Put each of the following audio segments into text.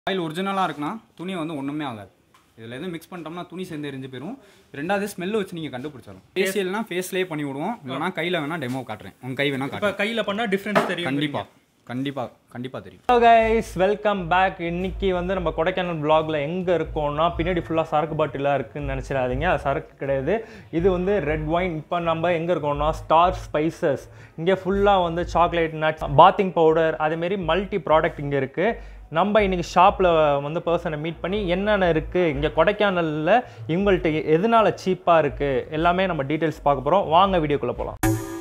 Oil ஒரிஜினலாக இருக்குன்னா துணி வந்து ஒன்றுமே ஆகாது இதில் எதுவும் மிக்ஸ் பண்ணிட்டோம்னா துணி சேர்ந்து எரிஞ்சு போயிடும் ரெண்டாவது ஸ்மெல் வச்சு நீங்கள் கண்டுபிடிச்சிடலாம் ஃபேஷியல்னா ஃபேஸ்லேயே பண்ணி விடுவோம் இல்லைனா கையில் வேணால் டெமோ காட்டுறேன் உங்கள் கை வேணால் இப்போ காட்டுறேன் கையில் பண்ணால் டிஃப்ரென்ஸ் தெரியும் கண்டிப்பாக கண்டிப்பாக கண்டிப்பாக தெரியும் ஹலோ கைஸ் வெல்கம் பேக் இன்னைக்கு வந்து நம்ம கொடைக்கானல் vlogல எங்கே இருக்கோம்னா பின்னாடி ஃபுல்லாக சரக்கு பாட்டிலாக இருக்குன்னு நினச்சிடாதீங்க அது சரக்கு கிடையாது இது வந்து ரெட் ஒயின் இப்போ நம்ம எங்கே இருக்கோம்னா ஸ்டார் ஸ்பைசஸ் இங்கே ஃபுல்லாக வந்து சாக்லேட் நட்ஸ் பாத்திங் பவுடர் அதேமாரி மல்டி ப்ராடக்ட் இங்கே இருக்குது நம்ம இன்னைக்கு ஷாப்பில் வந்து பர்சனை மீட் பண்ணி என்னென்ன இருக்குது இங்கே கொடைக்கானலில் இவங்கள்ட்ட எதனால சீப்பாக இருக்குது எல்லாமே நம்ம டீட்டெயில்ஸ் பார்க்க போகிறோம் வாங்க வீடியோக்குள்ளே போகலாம்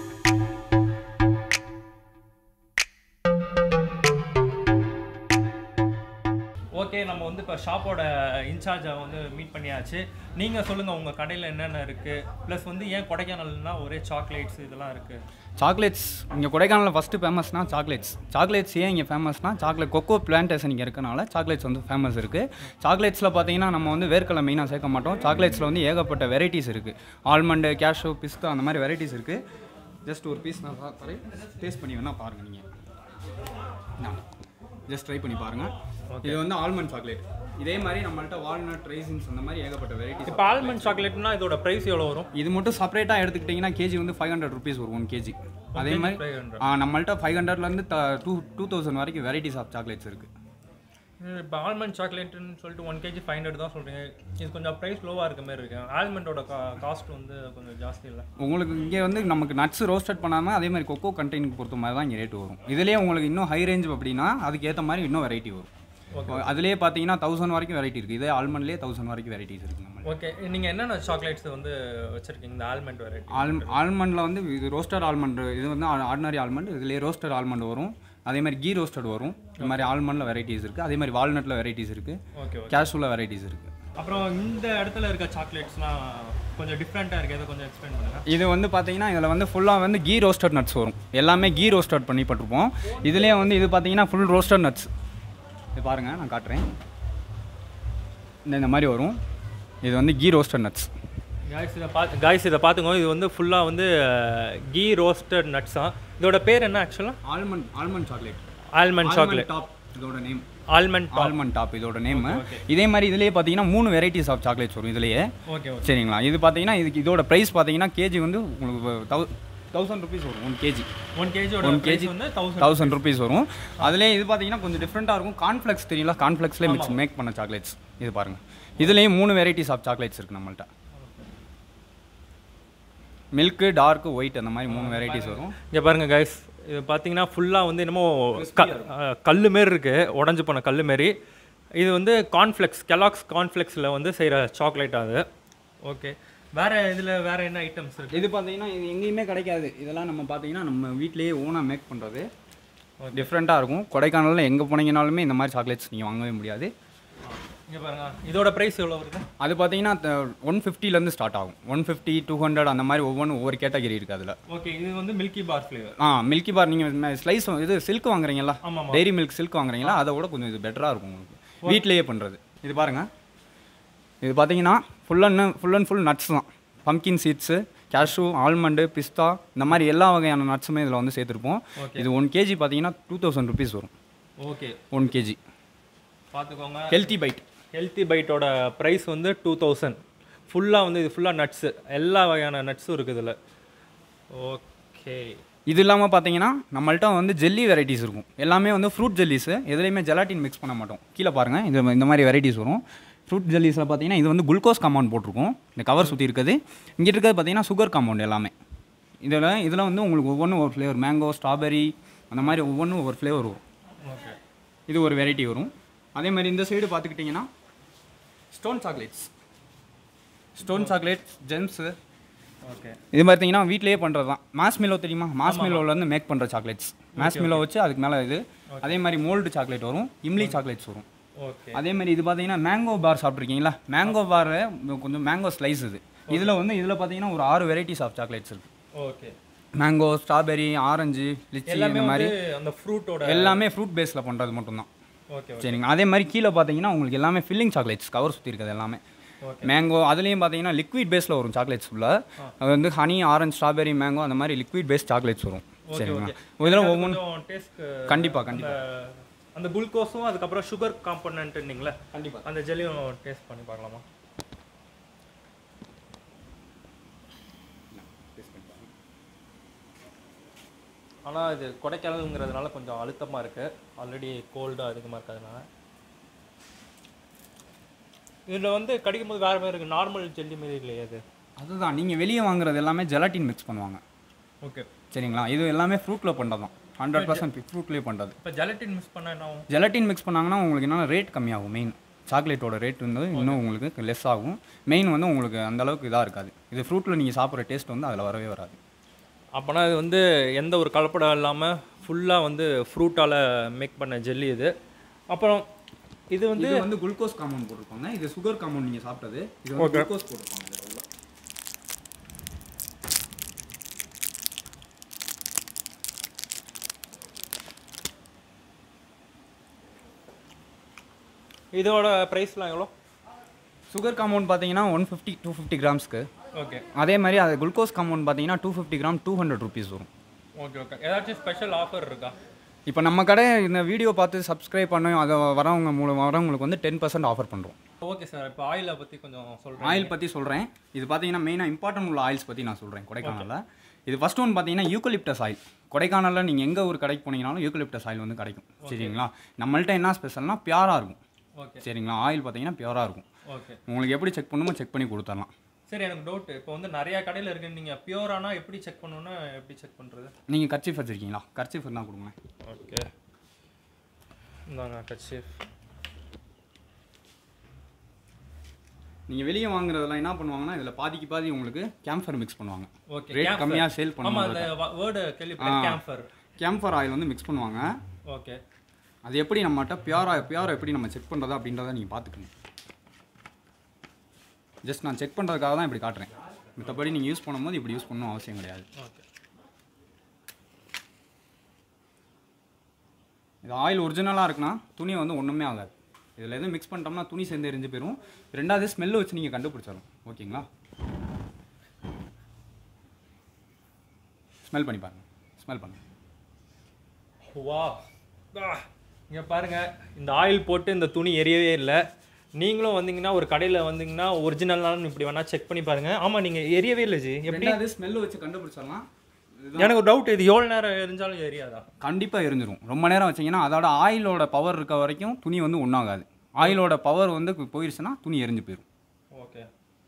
ஓகே நம்ம வந்து இப்போ ஷாப்போட இன்சார்ஜை வந்து மீட் பண்ணியாச்சு நீங்கள் சொல்லுங்கள் உங்கள் கடையில் என்னென்ன இருக்குது ப்ளஸ் வந்து ஏன் கொடைக்கானல்னா ஒரே சாக்லேட்ஸ் இதெல்லாம் இருக்குது சாக்லேட்ஸ் இங்கே கொடைக்கானலில் ஃபஸ்ட்டு ஃபேமஸ்னா சாக்லேட்ஸ் சாக்லேட்ஸ் ஏன் இங்கே ஃபேமஸ்னா சாக்லேட் கொக்கோ பிளான்டேஷன் இங்கே இருக்கனால சாக்லேட்ஸ் வந்து ஃபேமஸ் இருக்குது சாக்லேட்ஸில் பார்த்தீங்கன்னா நம்ம வந்து வேர்க்கடலை மெயினாக சேர்க்க மாட்டோம் சாக்லேட்ஸில் வந்து ஏகப்பட்ட வெரைட்டிஸ் இருக்குது ஆல்மண்டு கேஷோ பிஸ்தா அந்த மாதிரி வெரைட்டிஸ் இருக்குது ஜஸ்ட் ஒரு பீஸ் நான் தரேன் டேஸ்ட் பண்ணி வேணால் பாருங்கள் நீங்கள் ஜஸ்ட் ட்ரை பண்ணி பாருங்கள் இது வந்து ஆல்மண்ட் சாக்லேட் இதே மாதிரி நம்மள்ட்ட வால்நட் ரைசின்ஸ் அந்த மாதிரி ஏகப்பட்ட வெரைட்டிஸ் இப்போ ஆல்மண்ட் சாக்லேட்னா இதோட ப்ரைஸ் எவ்வளோ வரும் இது மட்டும் செப்பரேட்டாக எடுத்துக்கிட்டிங்கன்னா கேஜி வந்து ஃபைவ் ஹண்ட்ரட் ருபீஸ் வரும் ஒன் கேஜி அதே மாதிரி ஃபைவ் ஹண்ட்ரட் ஆ, நம்மள்ட்ட ஃபைவ் ஹண்ட்ரட்லேருந்து டூ டூ தௌசண்ட் வரைக்கும் வெரைட்டிஸ் ஆஃப் சாக்லேட்ஸ் இருக்குது இப்போ ஆல்மண்ட் சாக்லேட்டுன்னு சொல்லிட்டு ஒன் கேஜி ஃபைவ் ஹண்ட்ரட் தான் சொல்கிறீங்க இது கொஞ்சம் ப்ரைஸ் லோவாக இருக்க மாதிரி இருக்கு ஆல்மண்டோட கா காஸ்ட் வந்து கொஞ்சம் ஜாஸ்தி இல்லை உங்களுக்கு இங்கே வந்து நமக்கு நட்ஸ் ரோஸ்டட் பண்ணாமல் அதே மாதிரி கொக்கோ கண்டெய்னுக்கு பொறுத்த மாதிரி தான் இங்கே ரேட் வரும் இதுலேயே உங்களுக்கு இன்னும் ஹை ரேஞ்ச் அப்படின்னா அதுக்கு ஏற்ற மாதிரி இன்னும் வெரைட்டி வரும் அதுலேயே பார்த்தீங்கன்னா தௌசண்ட் வரைக்கும் வெரைட்டி இருக்குது இதே ஆல்மண்ட்லேயே தௌசண்ட் வரைக்கும் வெரைட்டிஸ் இருக்குது நம்ம ஓகே நீங்கள் என்னென்ன சாக்லேட்ஸ் வந்து வச்சுருக்கீங்க இந்த ஆல்மண்ட் வெரைட்டி ஆல் ஆல்மண்டில் வந்து இது ரோஸ்டட் ஆல்மண்ட் இது வந்து ஆர்டினரி ஆல்மண்ட் இதுலேயே ரோஸ்டட் ஆல்மண்ட் வரும் அதே மாதிரி கீ ரோஸ்டட் வரும் இந்த மாதிரி ஆல்மண்டில் வெரைட்டிஸ் இருக்குது அதே மாதிரி வால்நட்டில் வெரைட்டிஸ் இருக்குது ஓகே ஓகே கேஷுவில் வெரைட்டிஸ் இருக்குது அப்புறம் இந்த இடத்துல இருக்க சாக்லேட்ஸ்லாம் கொஞ்சம் டிஃப்ரெண்ட்டாக இருக்குது அதை கொஞ்சம் எக்ஸ்பிளைன் பண்ணுங்கள் இது வந்து பார்த்தீங்கன்னா இதில் வந்து ஃபுல்லாக வந்து கீ ரோஸ்டட் நட்ஸ் வரும் எல்லாமே கீ ரோஸ்டட் பண்ணி பட்டிருப்போம் இதுலேயே வந்து இது பார்த்தீங்கன்னா ஃபுல் ரோஸ்டட் நட்ஸ் இது பாருங்கள் நான் காட்டுறேன் இந்த இந்த மாதிரி வரும் இது வந்து கீ ரோஸ்டட் நட்ஸ் காய்ஸ் இதை பார்த்து காய்ஸ் இதை பார்த்துக்கோ இது வந்து ஃபுல்லாக வந்து கீ ரோஸ்டட் நட்ஸ் தான் இதோட பேர் என்ன ஆக்சுவலாக almond almond chocolate almond chocolate top இதோட நேம் ஆல்மண்ட் ஆல்மண்ட் டாப் இதோட நேம் இதே மாதிரி இதுலேயே பார்த்தீங்கன்னா மூணு வெரைட்டிஸ் ஆஃப் சாக்லேட்ஸ் வரும் இதுலேயே ஓகே ஓகே சரிங்களா இது பார்த்தீங்கன்னா இதுக்கு இதோட ப்ரைஸ் பார்த்தீங்கன்னா கேஜி வந்து உங்களுக்கு தௌ தௌசண்ட் ருபீஸ் வரும் ஒன் கேஜி ஒன் கேஜியோட One கேஜி kg வந்து தௌசண்ட் தௌசண்ட் ருபீஸ் வரும் அதுலேயே இது பார்த்தீங்கன்னா கொஞ்சம் டிஃப்ரெண்ட்டாக இருக்கும் கார்ன்ஃப்ளெக்ஸ் தெரியல கார்ன்ஃப்ளெக்ஸ்லேயே மிக்ஸ் மேக் பண்ண சாக்லேட்ஸ் இது பாருங்கள் இதுலேயும் மூணு வெரைட்டிஸ் ஆஃப் சாக்லேட்ஸ் இருக்குது நம்மள்ட்ட மில்க்கு டார்க் ஒயிட் அந்த மாதிரி மூணு வெரைட்டிஸ் வரும் இங்கே பாருங்க கைஸ் இது பார்த்தீங்கன்னா ஃபுல்லாக வந்து என்னமோ க அஹ், கல்லு மாரி இருக்குது உடஞ்சி போன கல்லு மாரி இது வந்து கார்ன்ஃப்ளெக்ஸ் கெலாக்ஸ் கார்ன்ஃப்ளெக்ஸில் வந்து செய்கிற சாக்லேட் அது ஓகே வேறு இதில் வேறு என்ன ஐட்டம்ஸ் இருக்குது இது பார்த்தீங்கன்னா இது எங்கேயுமே கிடைக்காது இதெல்லாம் நம்ம பார்த்தீங்கன்னா நம்ம வீட்லேயே ஓனாக மேக் பண்ணுறது டிஃப்ரெண்ட்டாக இருக்கும் கொடைக்கானலில் எங்கே போனீங்கனாலுமே இந்த மாதிரி சாக்லேட்ஸ் நீங்கள் வாங்கவே முடியாது இங்கே பாருங்க இதோட ப்ரைஸ் எவ்வளோ வருது அது பார்த்தீங்கன்னா ஒன் ஃபிஃப்டிலேருந்து ஸ்டார்ட் ஆகும் ஒன் ஃபிஃப்டி டூ ஹண்ட்ரட் அந்த மாதிரி ஒவ்வொன்றும் ஒவ்வொரு கேட்டகரி இருக்குது அதில் ஓகே இது வந்து மில்கி பார் ஃப்ளேவர் ஆ மில்கி பார் நீங்கள் ஸ்லைஸ் இது சில்க் வாங்குறீங்களா ஆமாம் டெய்ரி மில்க் சில்க் வாங்குறீங்களா அதை விட கொஞ்சம் இது பெட்டராக இருக்கும் உங்களுக்கு வீட்லேயே பண்ணுறது இது பாருங்கள் இது பார்த்தீங்கன்னா full and full and full nuts தான் பம்கின் சீட்ஸு கேஷ்யூ ஆல்மண்டு பிஸ்தா இந்த மாதிரி எல்லா வகையான நட்ஸுமே இதில் வந்து சேர்த்துருப்போம் இது ஒன் கேஜி பார்த்தீங்கன்னா டூ தௌசண்ட் ருபீஸ் வரும் ஓகே ஒன் கேஜி பார்த்துக்கோங்க ஹெல்த்தி பைட் ஹெல்த்தி பைட்டோட ப்ரைஸ் வந்து டூ தௌசண்ட் ஃபுல்லாக வந்து இது ஃபுல்லாக நட்ஸு எல்லா வகையான நட்ஸும் இருக்குது இதில் ஓகே இது இல்லாமல் பார்த்தீங்கன்னா நம்மள்ட்ட வந்து ஜெல்லி வெரைட்டிஸ் இருக்கும் எல்லாமே வந்து ஃப்ரூட் ஜெல்லிஸு எதுலேயுமே ஜெலாட்டின் மிக்ஸ் பண்ண மாட்டோம் கீழே பாருங்கள் இது இந்த மாதிரி வெரைட்டிஸ் வரும் ஃப்ரூட் ஜெல்லிஸில் பார்த்தீங்கன்னா இது வந்து குளுக்கோஸ் காம்பவுண்ட் போட்டிருக்கும் இந்த கவர் சுற்றி இருக்குது இங்கே இருக்கிறது பார்த்தீங்கன்னா சுகர் காம்பவுண்ட் எல்லாமே இதில் இதில் வந்து உங்களுக்கு ஒவ்வொன்றும் ஒரு ஃப்ளேவர் மேங்கோ ஸ்ட்ராபெரி அந்த மாதிரி ஒவ்வொன்றும் ஒவ்வொரு ஃப்ளேவர் வரும் ஓகே இது ஒரு வெரைட்டி வரும் அதே மாதிரி இந்த சைடு பார்த்துக்கிட்டிங்கன்னா stone chocolates stone chocolates gems okay இது பார்த்தீங்கன்னா வீட்லயே பண்ணுறது தான் மாஸ்மிலோ தெரியுமா மாஸ்மிலோலேருந்து மேக் பண்ணுற சாக்லேட்ஸ் மாஸ்மிலோ வச்சு அதுக்கு மேலே இது அதே மாதிரி மோல்டு சாக்லேட் வரும் இம்லி சாக்லேட்ஸ் வரும் ஓகே அதே மாதிரி இது பார்த்தீங்கன்னா மேங்கோ பார் சாப்பிட்ருக்கீங்களா மேங்கோ பார் கொஞ்சம் மேங்கோ ஸ்லைஸ் இது இதில் வந்து இதில் பார்த்தீங்கன்னா ஒரு ஆறு வெரைட்டிஸ் ஆஃப் சாக்லேட்ஸ் இருக்குது okay mango strawberry orange lychee இந்த மாதிரி அந்த ஃப்ரூட்டோட எல்லாமே ஃப்ரூட் பேஸில் பண்ணுறது மட்டும்தான் ஓகே சரிங்க அதே மாதிரி கீழே பார்த்தீங்கன்னா உங்களுக்கு எல்லாமே ஃபில்லிங் சாக்லேட்ஸ் கவர் சுற்றி இருக்குது எல்லாமே மேங்கோ அதுலேயும் பார்த்தீங்கன்னா லிக்விட் பேஸில் வரும் சாக்லேட்ஸ் ஃபுல்லாக அது வந்து ஹனி ஆரஞ்சு ஸ்ட்ராபெரி மேங்கோ அந்த மாதிரி லிக்விட் பேஸ் சாக்லேட்ஸ் வரும் சரிங்களா இதில் ஒவ்வொன்று கொஞ்சம் டேஸ்ட் கண்டிப்பாக கண்டிப்பாக அந்த குளுக்கோஸும் அதுக்கப்புறம் சுகர் காம்பனன்ட்னீங்களே கண்டிப்பாக அந்த ஜெல்லியும் டேஸ்ட் பண்ணி பார்க்கலாமா ஆனால் இது கொடைக்கானல்ங்கிறதுனால கொஞ்சம் அழுத்தமாக இருக்குது ஆல்ரெடி கோல்டாக அதிகமாக இருக்கிறதுனால இதில் வந்து கடிக்கும் போது வேறு மாதிரி இருக்குது நார்மல் ஜெல்லி மாரி இல்லையா இது அதுதான் நீங்கள் வெளியே வாங்குறது எல்லாமே ஜெலாட்டின் மிக்ஸ் பண்ணுவாங்க ஓகே சரிங்களா இது எல்லாமே ஃப்ரூட்டில் பண்ணுறது தான் ஹண்ட்ரட் பர்சன்ட் ஃப்ரூட்லேயே பண்ணுறது இப்போ ஜெலட்டின் மிஸ் பண்ணால் என்ன ஆகும் ஜெலட்டின் மிக்ஸ் பண்ணாங்கன்னா உங்களுக்கு என்னன்னா ரேட் கம்மியாகும் மெயின் சாக்லேட்டோட ரேட் வந்து இன்னும் உங்களுக்கு லெஸ் ஆகும் மெயின் வந்து உங்களுக்கு அந்த அளவுக்கு இதாக இருக்காது இது ஃப்ரூட்டில் நீங்கள் சாப்பிட்ற டேஸ்ட் வந்து அதில் வரவே வராது அப்போனா இது வந்து எந்த ஒரு கலப்படம் இல்லாமல் ஃபுல்லாக வந்து ஃப்ரூட்டால் மேக் பண்ண ஜெல்லி இது அப்புறம் இது வந்து இது வந்து குளுக்கோஸ் காம்பவுண்ட் போட்டிருப்பாங்க இது சுகர் காம்பவுண்ட் நீங்கள் சாப்பிட்டது இது வந்து குளுக்கோஸ் போட்டிருப்பாங்க இதுல உள்ள. இதோட ப்ரைஸ்லாம் எவ்வளோ சுகர் காம்பவுண்ட் பார்த்தீங்கன்னா ஒன் ஃபிஃப்டி டூ ஃபிஃப்டி கிராம்ஸ்க்கு ஓகே அதே மாதிரி அது குளுக்கோஸ் காம்பவுண்ட் பார்த்தீங்கன்னா two fifty gram two hundred rupees வரும் ஓகே ஓகே ஏதாச்சும் ஸ்பெஷல் ஆஃபர் இருக்கா இப்போ நம்ம கடை இந்த வீடியோ பார்த்து சப்ஸ்கிரைப் பண்ண அதை வரவங்க மூலம் வரவங்களுக்கு வந்து டென் பர்சன்ட் ஆஃபர் பண்ணுறோம் ஓகே சார் இப்போ ஆயிலை பற்றி கொஞ்சம் சொல்கிறேன் ஆயில் பற்றி சொல்கிறேன் இது பார்த்தீங்கன்னா மெயினாக இம்பார்ட்டன்ட் உள்ள ஆயில்ஸ் பற்றி நான் சொல்கிறேன் கொடைக்கானலில் இது ஃபர்ஸ்ட் ஒன் பார்த்தீங்கன்னா யூக்கலிப்டஸ் ஆயில் கொடைக்கானலில் நீங்கள் எங்கே ஒரு கடைக்கு போனீங்கனாலும் யூக்கலிப்டஸ் ஆயில் வந்து கிடைக்கும் சரிங்களா நம்மள்ட்ட என்ன ஸ்பெஷல்னா பியூராக இருக்கும் ஓகே சரிங்களா ஆயில் பார்த்தீங்கன்னா பியூராக இருக்கும் ஓகே உங்களுக்கு எப்படி செக் பண்ணுமோ செக் பண்ணி கொடுத்துடலாம் சரி எனக்கு டவுட் இப்போ வந்து நிறைய கடையில் இருக்கு நீங்கள் பியூரானா எப்படி செக் பண்ணணும்னா எப்படி செக் பண்ணுறது நீங்கள் கர்ச்சீஃப் வச்சுருக்கீங்களா கர்ச்சீஃப் இருந்தால் கொடுங்க ஓகே இந்தாங்க கட்சிஃப் நீங்கள் வெளியே வாங்குறதெல்லாம் என்ன பண்ணுவாங்கன்னா இதில் பாதிக்கு பாதி உங்களுக்கு கேம்ஃபர் மிக்ஸ் பண்ணுவாங்க ஓகே ரேட் கம்மியாக சேல் ஆமாம் பண்ணுவாங்க அந்த வேர்டு கேள்விப்பட்டேன் கேம்ஃபர் கேம்ஃபர் ஆயில் வந்து மிக்ஸ் பண்ணுவாங்க ஓகே அது எப்படி நம்மகிட்ட பியூரா பியூரா எப்படி நம்ம செக் பண்ணுறதா அப்படின்றத நீங்கள் பார்த்துக்கணும் ஜஸ்ட் நான் செக் பண்ணுறதுக்காக தான் இப்படி காட்டுறேன் மற்றபடி நீங்கள் யூஸ் பண்ணும்போது இப்படி யூஸ் பண்ணணும் அவசியம் கிடையாது ஓகே இது ஆயில் ஒரிஜினலாக இருக்குன்னா துணி வந்து ஒன்றுமே ஆகாது இதில் எதுவும் மிக்ஸ் பண்ணிட்டோம்னா துணி சேர்ந்து எரிஞ்சு போயிடும் ரெண்டாவது ஸ்மெல்லு வச்சு நீங்கள் கண்டுபிடிச்சிடலாம் ஓகேங்களா ஸ்மெல் பண்ணி பாருங்க ஸ்மெல் பண்ணுங்க வா இங்கே பாருங்க இந்த ஆயில் போட்டு இந்த துணி எரியவே இல்லை நீங்களும் வந்தீங்கன்னா ஒரு கடையில் வந்தீங்கன்னா ஒரிஜினல்னாலும் இப்படி வேணா செக் பண்ணி பாருங்க ஆமாம் நீங்கள் எரியவே இல்லை ஜி எப்படி ரெண்டாவது ஸ்மெல்லு வச்சு கண்டுபிடிச்சிடலாம் இதுதான் எனக்கு ஒரு டவுட் இது எவ்வளோ நேரம் எரிஞ்சாலும் எரியாதா கண்டிப்பாக எரிஞ்சிரும் ரொம்ப நேரம் வச்சீங்கன்னா அதோட ஆயிலோட பவர் இருக்க வரைக்கும் துணி வந்து ஒன்றாகாது ஆயிலோட பவர் வந்து போயிருச்சுன்னா துணி எரிஞ்சு போயிடும் ஓகே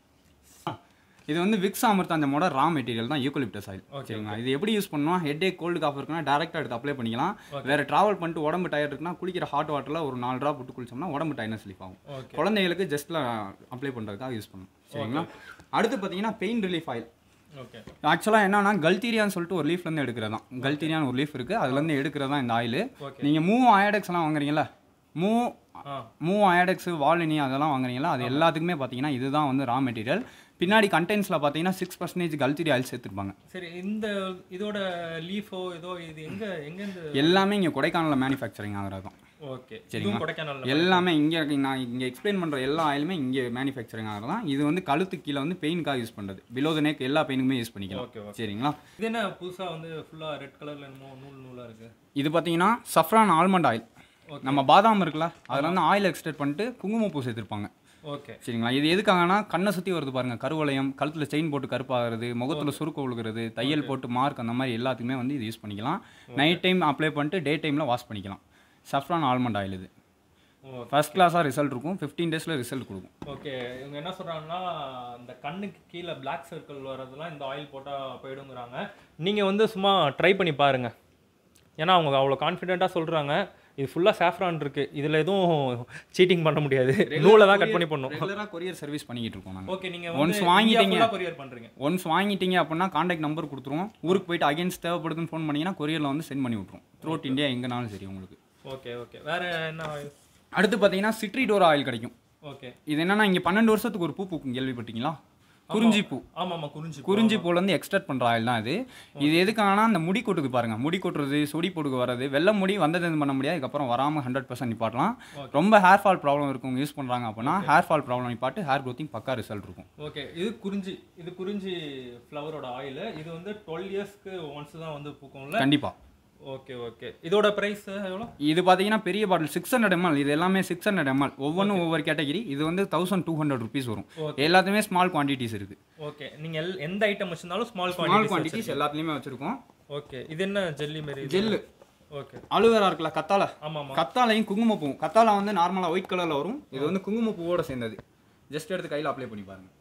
இது வந்து விக்ஸ் அமிர்தாஞ்சமோட ரா மெட்டீரியல் தான் யூக்கலிப்டஸ் ஆயில் சரிங்களா இது எப்படி யூஸ் பண்ணணும் ஹெட் ஏக் கோல்டு காஃப் இருக்குன்னா டேரெக்டாக எடுத்து அப்ளை பண்ணிக்கலாம் வேற டிராவல் பண்ணிட்டு உடம்பு டயர் இருக்குன்னா குளிக்கிற ஹாட் வாட்டரில் ஒரு நாலு ட்ராப் விட்டு குளிச்சோம்னா உடம்பு டயர்னஸ் ரிலீஃப் ஆகும் ஓகே குழந்தைகளுக்கு ஜஸ்ட்ல அப்ளை பண்ணுறதுக்காக யூஸ் பண்ணணும் சரிங்களா அடுத்து பார்த்தீங்கன்னா பெயின் ரிலீஃப் ஆயில் ஓகே ஆக்சுவலாக என்னன்னா கல்தீரியான்னு சொல்லிட்டு ஒரு லீஃப்லேருந்து எடுக்கிறது தான் கல்தீரியான்னு ஒரு லீஃப் இருக்குது அதுலேருந்து எடுக்கிறது தான் இந்த ஆயில் Okay. நீங்கள் மூ அயடெக்ஸ்லாம் வாங்குறீங்களா மூ ஆ மூ அயடெக்ஸ் வாலினி அதெல்லாம் வாங்குறீங்களா அது எல்லாத்துக்குமே பார்த்தீங்கன்னா இதுதான் வந்து ரா மெட்டீரியல் பின்னாடி கண்டென்ட்ஸில் பார்த்தீங்கன்னா சிக்ஸ் பர்சன்டேஜ் கல்தீரி ஆயில் சேர்த்துருப்பாங்க சரி இந்த இதோட லீஃபோ இதோ இது எங்க எங்கேருந்து எல்லாமே இங்கே கொடைக்கானலில் மேனுஃபேக்சரிங் ஆகிறது தான் ஓகே சரிங்களா? இதுவும் கொடைக்கானல்ல எல்லாமே இங்கே நான் இங்கே எக்ஸ்பிளைன் பண்ணுற எல்லா ஆயிலுமே இங்கே மேனுஃபேக்சரிங் ஆகிறது தான் இது வந்து கழுத்து கீழே வந்து பெயினுக்காக யூஸ் பண்ணுறது பிலோ த neck எல்லா பெயினுக்குமே யூஸ் பண்ணிக்கலாம் ஓகே ஓகே சரிங்களா இது என்ன புதுசா வந்து ஃபுல்லா ரெட் கலர்ல என்னமோ நூல் நூலா இருக்கு இது பார்த்தீங்கன்னா சஃப்ரான் ஆல்மண்ட் ஆயில் நம்ம பாதாம் இருக்குல்ல அதில் வந்து ஆயில் எக்ஸ்ட்ரேட் பண்ணிட்டு குங்குமப்பூ சேர்த்துருப்பாங்க ஓகே சரிங்களா இது எதுக்காகனா கண்ணை சுற்றி வருது பாருங்க கருவளையம் கழுத்தில் செயின் போட்டு கருப்பாகிறது முகத்தில் சுருக்கு விழுகிறது தையல் போட்டு மார்க் அந்த மாதிரி எல்லாத்துக்குமே வந்து இது யூஸ் பண்ணிக்கலாம் நைட் டைம் அப்ளை பண்ணிட்டு டே டைமில் வாஷ் பண்ணிக்கலாம் சஃப்ரான் ஆல்மண்ட் ஆயில் இது ஓகே ஃபர்ஸ்ட் கிளாஸாக ரிசல்ட் இருக்கும் ஃபிஃப்டீன் டேஸில் ரிசல்ட் கொடுக்கும் ஓகே இவங்க என்ன சொல்றாங்கன்னா இந்த கண்ணுக்கு கீழே பிளாக் சர்க்கிள் வரதெல்லாம் இந்த ஆயில் போட்டா போயிடுங்கிறாங்க நீங்க வந்து சும்மா ட்ரை பண்ணி பாருங்க ஏன்னா அவங்க அவ்வளோ கான்ஃபிடென்ட்டாக சொல்றாங்க இது ஃபுல்லாக சாஃப்ரான் இருக்கு இதுல எதுவும் சீட்டிங் பண்ண முடியாது நூலை தான் கட் பண்ணி பண்ணும் ரெகுலராக கொரியர் சர்வீஸ் பண்ணிக்கிட்டு இருக்கோம் நாங்கள் ஓகே நீங்க Once வந்து வாங்கிட்டீங்க. வாங்கிட்டீங்க கொரியர் பண்றீங்க ஒன்ஸ் வாங்கிட்டீங்க அப்படின்னா காண்டாக்ட் நம்பர் கொடுத்துருவோம் ஊருக்கு போயிட்டு அகைன்ஸ் தேவைப்படுதுன்னு ஃபோன் பண்ணீங்கன்னா கொரியரில் வந்து சென்ட் பண்ணி விட்ருவோம் த்ரூட் இந்தியா எங்கேனாலும் சரி உங்களுக்கு ஓகே ஓகே வேற என்ன அடுத்து பார்த்தீங்கன்னா சிட்ரிடோரா ஆயில் கிடைக்கும் ஓகே இது என்னன்னா இங்கே பன்னெண்டு வருஷத்துக்கு ஒரு பூ பூக்கும் கேள்விப்பட்டீங்களா குறிஞ்சி பூ ஆமா ஆமா குறிஞ்சி குறிஞ்சி பூலேருந்து எக்ஸ்ட்ராக்ட் பண்ணுற ஆயில் தான் இது இது எதுக்காகனா அந்த முடி கொட்டுது பாருங்க முடி கொட்டுறது சொடி போடுக்கு வர்றது வெள்ளை முடி வந்தது எதுவும் பண்ண முடியாது இதுக்கப்புறம் வராமல் ஹண்ட்ரட் பர்சன்ட் நிப்பாட்டலாம் ரொம்ப ஹேர் ஃபால் ப்ராப்ளம் இருக்கவங்க யூஸ் பண்ணுறாங்க அப்படின்னா ஹேர் ஃபால் ப்ராப்ளம் நிப்பாட்டு ஹேர் க்ரோத்திங் பக்கா ரிசல்ட் இருக்கும் ஓகே இது குறிஞ்சி இது குறிஞ்சி ஃப்ளவரோட ஆயில் இது வந்து டுவெல் இயர்ஸ்க்கு ஒன்ஸ் தான் வந்து பூக்கும்ல கண்டிப்பாக ஓகே ஓகே இதோட பிரைஸ் எவ்வளோ இது பார்த்தீங்கன்னா பெரிய பாட்டில் சிக்ஸ் ஹண்ட்ரட் எம்எல் இது எல்லாமே சிக்ஸ் ஹண்ட்ரட் எம்எல் ஒவ்வொன்றும் ஒவ்வொரு கேட்டகரி இது வந்து தௌசண்ட் டூ ஹண்ட்ரட் ருபீஸ் வரும் எல்லாத்துமே ஸ்மால் குவான்டிட்டிஸ் இருக்குது ஓகே நீங்க எல் எந்த ஐட்டம் வச்சிருந்தாலும் ஸ்மால் ஸ்மால் குவான்டிட்டி குவான்டிட்டிஸ் எல்லாத்துலேயுமே வச்சுருக்கோம் ஓகே இது என்ன ஜெல்லி மாரி ஜெல்லு ஓகே அலுவேரா இருக்குல்ல கத்தாழை ஆமா ஆமா கத்தாழையும் குங்குமப்பூவும் கத்தாழை வந்து நார்மலாக ஒயிட் கலரில் வரும் இது வந்து குங்குமப்பூவோட சேர்ந்தது ஜஸ்ட் எடுத்து கையில் அப்ளை பண்ணி பாருங்க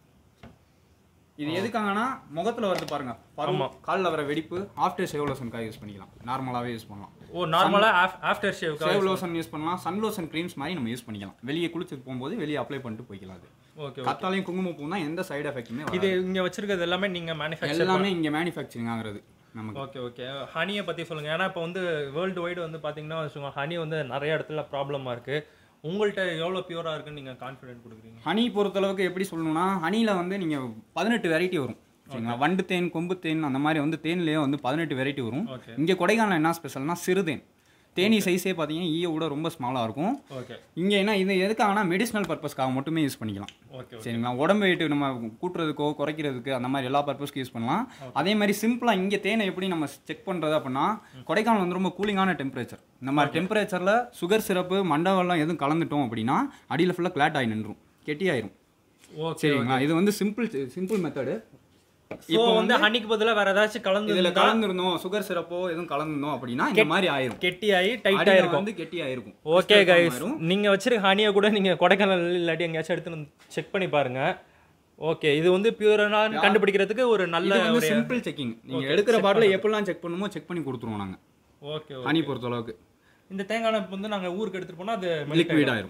இது எதுக்காகனா முகத்துல வருது பாருங்க பருவம் காலில் வர வெடிப்பு ஆஃப்டர் ஷேவ் லோஷனுக்காக யூஸ் பண்ணிக்கலாம் நார்மலாகவே யூஸ் பண்ணலாம் ஓ நார்மலா after shave shave lotion use பண்ணலாம் சன் லோஷன் க்ரீம்ஸ் மாதிரி நம்ம யூஸ் பண்ணிக்கலாம் வெளியே குளிச்சுட்டு போகும்போது வெளியே அப்ளை பண்ணிட்டு போய்க்கலாம் அது ஓகே கத்தாழையும் குங்குமப்பூ தான் எந்த சைடு எஃபெக்ட்டுமே வராது இது இங்க வச்சிருக்கிறது எல்லாமே நீங்க மேனுஃபேக்சர் எல்லாமே இங்கே மேனுஃபேக்சரிங் ஆகுறது நமக்கு ஓகே ஓகே ஹனியை பற்றி சொல்லுங்கள் ஏன்னா இப்போ வந்து வேர்ல்டு வைடு வந்து பார்த்தீங்கன்னா வச்சுக்கோங்க ஹனி வந்து நிறைய இடத்துல ப்ராப்ளமாக இருக்குது உங்கள்கிட்ட எவ்வளோ பியூராக இருக்குன்னு நீங்கள் கான்ஃபிடென்ட் கொடுக்குறீங்க ஹனி பொறுத்தளவுக்கு எப்படி சொல்லணும்னா ஹனியில் வந்து நீங்கள் பதினெட்டு வெரைட்டி வரும் சரிங்களா வண்டு தேன் கொம்பு தேன் அந்த மாதிரி வந்து தேன்லேயே வந்து பதினெட்டு வெரைட்டி வரும் ஓகே இங்கே கொடைக்கானல் என்ன ஸ்பெஷல்னா சிறுதேன் தேனி சைஸே பார்த்தீங்கன்னா ஈய விட ரொம்ப ஸ்மாலாக இருக்கும் ஓகே இங்கே என்ன இது எதுக்காகனா மெடிசனல் பர்பஸ்க்காக மட்டுமே யூஸ் பண்ணிக்கலாம் ஓகே சரிங்களா உடம்பு வெயிட்டு நம்ம கூட்டுறதுக்கோ குறைக்கிறதுக்கு அந்த மாதிரி எல்லா பர்பஸ்க்கு யூஸ் பண்ணலாம் அதே மாதிரி சிம்பிளாக இங்கே தேனை எப்படி நம்ம செக் பண்ணுறது அப்படின்னா கொடைக்கானல் வந்து ரொம்ப கூலிங்கான டெம்பரேச்சர் இந்த மாதிரி டெம்பரேச்சரில் சுகர் சிரப்பு மண்டவெல்லாம் எதுவும் கலந்துட்டோம் அப்படின்னா அடியில் ஃபுல்லாக கிளாட் ஆகி நின்றும் கெட்டியாயிரும் ஓகே சரிங்களா இது வந்து சிம்பிள் சிம்பிள் மெத்தடு இப்போ வந்து ஹனிக்கு பதிலாக வேற ஏதாச்சும் கலந்து இதில் கலந்துருந்தோம் சுகர் சிரப்போ எதுவும் கலந்துருந்தோம் அப்படின்னா இந்த மாதிரி ஆயிரும் கெட்டியாகி டைட்டாக அடியில இருக்கும் வந்து கெட்டியாயிருக்கும் ஓகே கைஸ் நீங்கள் வச்சிருக்க ஹனியை கூட நீங்கள் கொடைக்கானல் இல்லாட்டி எங்கேயாச்சும் எடுத்து செக் பண்ணி பாருங்க ஓகே இது வந்து பியூரான கண்டுபிடிக்கிறதுக்கு ஒரு நல்ல இது வந்து சிம்பிள் செக்கிங் நீங்க எடுக்கிற பாட்டில் எப்படிலாம் செக் பண்ணுமோ செக் பண்ணி கொடுத்துருவோம் நாங்க ஓகே ஹனி பொறுத்த அளவுக்கு இந்த தேங்காய் எண்ணெய் வந்து நாங்கள் ஊருக்கு எடுத்துகிட்டு போனால் அது லிக்விட் ஆயிரும்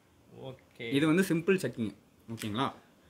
ஓகே இது வந்து சிம்பிள் செக்கிங் ஓகேங்களா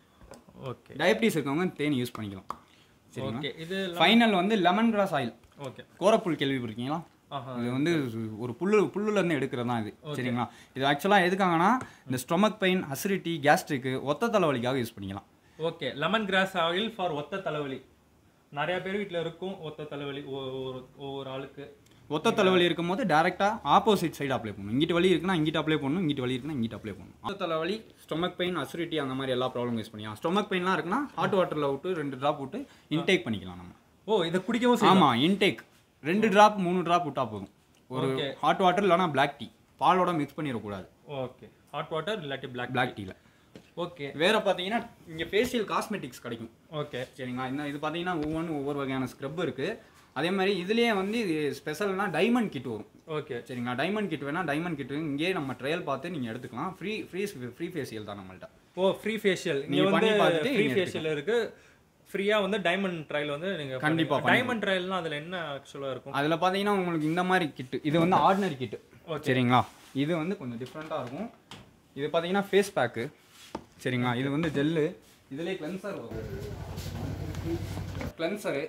ஓகே டயபிட்டிஸ் இருக்கவங்க தேன் யூஸ் பண்ணிக்கலாம் சரிங்களா ஓகே இது ஃபைனல் வந்து லெமன் கிராஸ் ஆயில் ஓகே கோரப்புல் கேள்விப்பட்டிருக்கீங்களா ஆஹா இது வந்து ஒரு புல்லு புல்லுல இருந்து எடுக்கிறது தான் இது சரிங்களா இது ஆக்சுவலாக எதுக்காகனா இந்த ஸ்டொமக் பெயின் அசிடிட்டி கேஸ்ட்ரிக்கு ஒத்த தலைவலிக்காக யூஸ் பண்ணிக்கலாம் okay lemon grass oil for ஒத்த தலைவலி நிறைய பேர் வீட்டில் இருக்கும் ஒத்த தலைவலி ஒ- ஒரு ஒவ்வொரு ஆளுக்கு ஒத்த தலைவலி இருக்கும்போது டேரெக்டாக ஆப்போசிட் சைடு அப்ளை பண்ணணும் இங்கிட்டு வலி இருக்குன்னா இங்கிட்டு அப்ளை பண்ணணும் இங்கிட்டு வலி இருக்குன்னா இங்கிட்டு அப்ளை பண்ணணும் ஒத்த தலைவலி ஸ்டொமக் பெயின் அசிடிட்டி அந்த மாதிரி எல்லா ப்ராப்ளம் யூஸ் பண்ணிக்கலாம் ஸ்டொமக் பெயின்லாம் இருக்குன்னா ஹாட் வாட்டரில் விட்டு ரெண்டு ட்ராப் விட்டு இன்டேக் பண்ணிக்கலாம் நம்ம ஓ இதை குடிக்கவும் செய்யலாம் ஆமாம் இன்டேக் ரெண்டு ட்ராப் மூணு ட்ராப் விட்டா போதும் ஒரு ஹாட் வாட்டர் இல்லைனா பிளாக் டீ பாலோட மிக்ஸ் பண்ணிடக்கூடாது ஓகே ஹாட் வாட்டர் இல்லாட்டி பிளாக் பிளாக் டீயில் ஓகே வேற பார்த்தீங்கன்னா இங்கே ஃபேஷியல் காஸ்மெட்டிக்ஸ் கிடைக்கும் ஓகே சரிங்களா இந்த இது பார்த்தீங்கன்னா ஒவ்வொன்றும் ஒவ்வொரு வகையான ஸ்க்ரப் இருக்குது அதே மாதிரி இதுலேயே வந்து இது ஸ்பெஷல்னா டைமண்ட் கிட் வரும் ஓகே சரிங்களா டைமண்ட் கிட் வேணா டைமண்ட் கிட் இங்கேயே நம்ம ட்ரையல் பார்த்து நீங்கள் எடுத்துக்கலாம் ஃப்ரீ ஃப்ரீ ஃப்ரீ ஃபேஷியல் தான் நம்மள்ட்ட ஓ ஃப்ரீ ஃபேஷியல் நீங்க நீங்க பண்ணி வந்து பார்த்துட்டு ஃப்ரீ நீங்க ஃபேஷியல் இருக்கு ஃப்ரீயா வந்து டைமண்ட் ட்ரையல் வந்து நீங்க கண்டிப்பா டைமண்ட் ட்ரையல்னா அதுல என்ன ஆக்சுவலா இருக்கும் அதில் பார்த்தீங்கன்னா உங்களுக்கு இந்த மாதிரி கிட்டு இது வந்து ஆர்டினரி கிட்டு சரிங்களா இது வந்து கொஞ்சம் டிஃப்ரெண்ட்டாக இருக்கும் இது பார்த்தீங்கன்னா ஃபேஸ் பேக்கு சரிங்களா இது வந்து ஜெல்லு இதுலேயே கிளென்சர் வரும் கிளென்சரு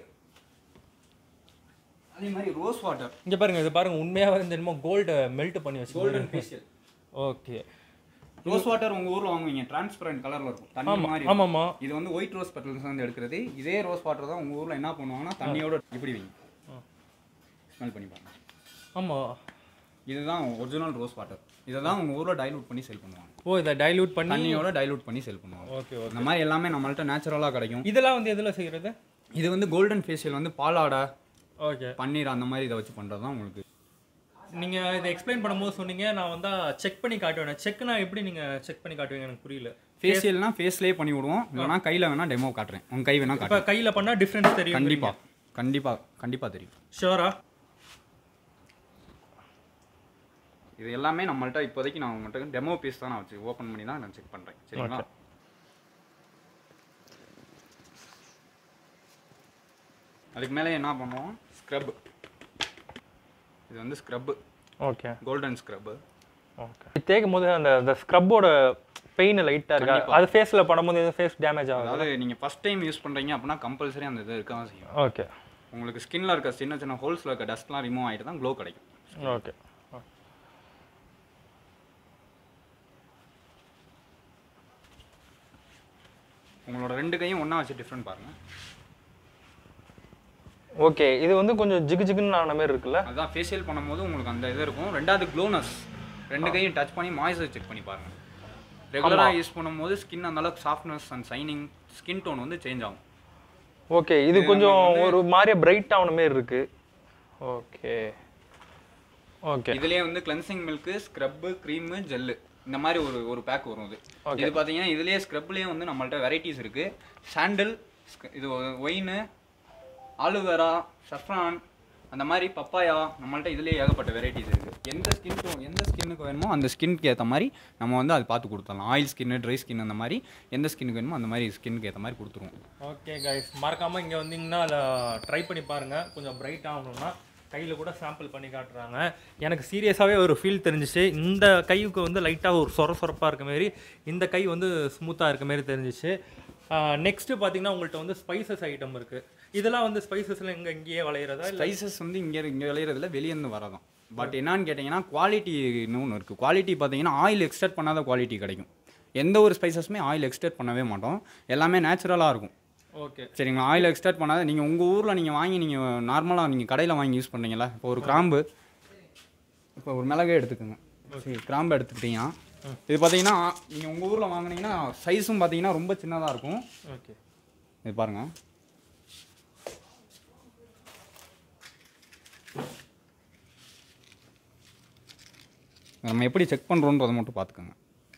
அதே மாதிரி ரோஸ் வாட்டர் இங்க பாருங்க இது பாருங்க உண்மையாவே வந்து என்னமோ கோல்டு மெல்ட் பண்ணி வச்சு golden facial okay rose water உங்கள் ஊரில் வாங்குவீங்க டிரான்ஸ்பரண்ட் கலரில் இருக்கும் தண்ணி மாதிரி இருக்கும். ஆமாமா இது வந்து ஒயிட் ரோஸ் பெட்டல்ஸ் வந்து எடுக்கிறது இதே ரோஸ் வாட்டர் தான் உங்கள் ஊரில் என்ன பண்ணுவாங்கன்னா தண்ணியோட இப்படி வைங்க ஸ்மெல் பண்ணி பாருங்க ஆமா இதுதான் ஒரிஜினல் ரோஸ் வாட்டர் இதை தான் உங்கள் ஊரில் டைலூட் பண்ணி சேல் பண்ணுவாங்க ஓ இதை டைலூட் பண்ணி தண்ணியோட டைலூட் பண்ணி சேல் பண்ணுவாங்க ஓகே ஓகே இந்த மாதிரி எல்லாமே நம்மள்ட்ட நேச்சுரலாக கிடைக்கும் இதெல்லாம் வந்து எதுல செய்யறது இது வந்து கோல்டன் ஃபேஷியல் வந்து பாலாடை ஓகே பன்னீர் அந்த மாதிரி இதை வச்சு பண்ணுறது தான் உங்களுக்கு நீங்க இதை எக்ஸ்பிளைன் பண்ணும்போது சொன்னீங்க நான் வந்து செக் பண்ணி காட்டுவேன் செக்னா எப்படி நீங்க செக் பண்ணி காட்டுவீங்க எனக்கு புரியல ஃபேஷியல்னா ஃபேஸ்லேயே பண்ணி விடுவோம் இல்லைனா கையில் வேணால் டெமோ காட்டுறேன் உங்கள் கை வேணால் இப்ப காட்டுறேன் கையில பண்ணா டிஃபரன்ஸ் தெரியும் கண்டிப்பாக கண்டிப்பாக கண்டிப்பாக தெரியும் ஷூரா இது எல்லாமே நம்மள்ட்ட இப்போதைக்கு நான் உங்கள்கிட்ட டெமோ பீஸ் தான் நான் வச்சு ஓப்பன் பண்ணி தான் நான் செக் பண்ணுறேன் சரிங்களா அதுக்கு மேலே என்ன பண்ணுவோம் ஸ்க்ரப் இது வந்து scrub okay golden scrub okay தேய்க்கும் போது அந்த அந்த ஸ்க்ரப்போட பெயின் லைட்டாக இருக்கா அது ஃபேஸில் பண்ணும்போது எதுவும் ஃபேஸ் டேமேஜ் ஆகும் அதாவது நீங்கள் ஃபஸ்ட் டைம் யூஸ் பண்ணுறீங்க அப்படின்னா கம்பல்சரி அந்த இது இருக்க தான் செய்யும் ஓகே உங்களுக்கு ஸ்கின்ல இருக்க சின்ன சின்ன ஹோல்ஸில் இருக்க டஸ்ட்லாம் ரிமூவ் ஆகிட்டு தான் க்ளோ கிடைக்கும் ஓகே உங்களோட ரெண்டு கையும் ஒன்றா வச்சு டிஃப்ரெண்ட் பாருங்கள் ஓகே இது வந்து கொஞ்சம் ஜிகு ஜிகுன்னு ஆன மாதிரி இருக்குல்ல அதுதான் ஃபேஷியல் பண்ணும்போது உங்களுக்கு அந்த இது இருக்கும் ரெண்டாவது க்ளோனஸ் ரெண்டு கையும் டச் பண்ணி மாய்ஸ்சர் செக் பண்ணி பாருங்க ரெகுலராக யூஸ் பண்ணும்போது ஸ்கின் அந்த அளவுக்கு softness and shining skin tone வந்து சேஞ்ச் ஆகும் ஓகே இது கொஞ்சம் ஒரு மாதிரியா பிரைட் ஆன மாதிரி இருக்கு ஓகே ஓகே இதுலயே வந்து cleansing milk scrub cream gel இந்த மாதிரி ஒரு ஒரு பேக் வரும் இது இது பார்த்தீங்கன்னா இதுலயே ஸ்க்ரப்லயே வந்து நம்மள்ட்ட வெரைட்டிஸ் இருக்கு சாண்டில் இது ஒயின் ஆலுவேரா சஃப்ரான் அந்த மாதிரி பப்பாயா நம்மள்ட்ட இதுலயே ஏகப்பட்ட வெரைட்டிஸ் இருக்கு எந்த ஸ்கின்க்கு எந்த ஸ்கின்னுக்கு வேணுமோ அந்த ஸ்கின்க்கு ஏற்ற மாதிரி நம்ம வந்து அது பார்த்து கொடுத்துடலாம் ஆயில் ஸ்கின் ட்ரை ஸ்கின் அந்த மாதிரி எந்த ஸ்கின்னுக்கு வேணுமோ அந்த மாதிரி ஸ்கின்னுக்கு ஏற்ற மாதிரி கொடுத்துருவோம் ஓகே கைஸ் மறக்காமல் இங்கே வந்தீங்கன்னா அதில் ட்ரை பண்ணி பாருங்கள் கொஞ்சம் பிரைட் ஆகணும்னா கையில் கூட சாம்பிள் பண்ணி காட்டுறாங்க எனக்கு சீரியஸாகவே ஒரு ஃபீல் தெரிஞ்சிச்சு இந்த கைக்கு வந்து லைட்டாக ஒரு சொர சொரப்பாக இருக்க மாதிரி இந்த கை வந்து ஸ்மூத்தாக இருக்க மாதிரி தெரிஞ்சிச்சு நெக்ஸ்ட்டு பார்த்தீங்கன்னா உங்கள்கிட்ட வந்து ஸ்பைசஸ் ஐட்டம் இருக்குது இதெல்லாம் வந்து ஸ்பைசஸ்லாம் எங்கே இங்கேயே விளையிறதா இல்லை ஸ்பைசஸ் வந்து இங்கே இங்கே விளையிறதுல வெளியேருந்து வரதான் பட் என்னன்னு கேட்டிங்கன்னா குவாலிட்டின்னு ஒன்று இருக்குது குவாலிட்டி பார்த்தீங்கன்னா ஆயில் எக்ஸ்ட்ராக்ட் பண்ணாத குவாலிட்டி கிடைக்கும் எந்த ஒரு ஸ்பைசஸுமே ஆயில் எக்ஸ்ட்ராக்ட் பண்ணவே மாட்டோம் எல்லாமே நேச்சுரலாக இருக்கும் ஓகே சரிங்களா ஆயில் எக்ஸ்ட்ராக்ட் பண்ணாத நீங்கள் உங்கள் ஊரில் நீங்கள் வாங்கி நீங்கள் நார்மலாக நீங்கள் கடையில் வாங்கி யூஸ் பண்ணீங்களா இப்போ ஒரு கிராம்பு இப்போ ஒரு மிளகே எடுத்துக்கோங்க சரி கிராம்பு எடுத்துக்கிட்டீங்கன்னா இது பார்த்தீங்கன்னா நீங்கள் உங்கள் ஊரில் வாங்குனீங்கன்னா சைஸும் பார்த்தீங்கன்னா ரொம்ப சின்னதாக இருக்கும் ஓகே இது பாருங்க நம்ம எப்படி செக் பண்ணுறோன்றதை மட்டும் பார்த்துக்கோங்க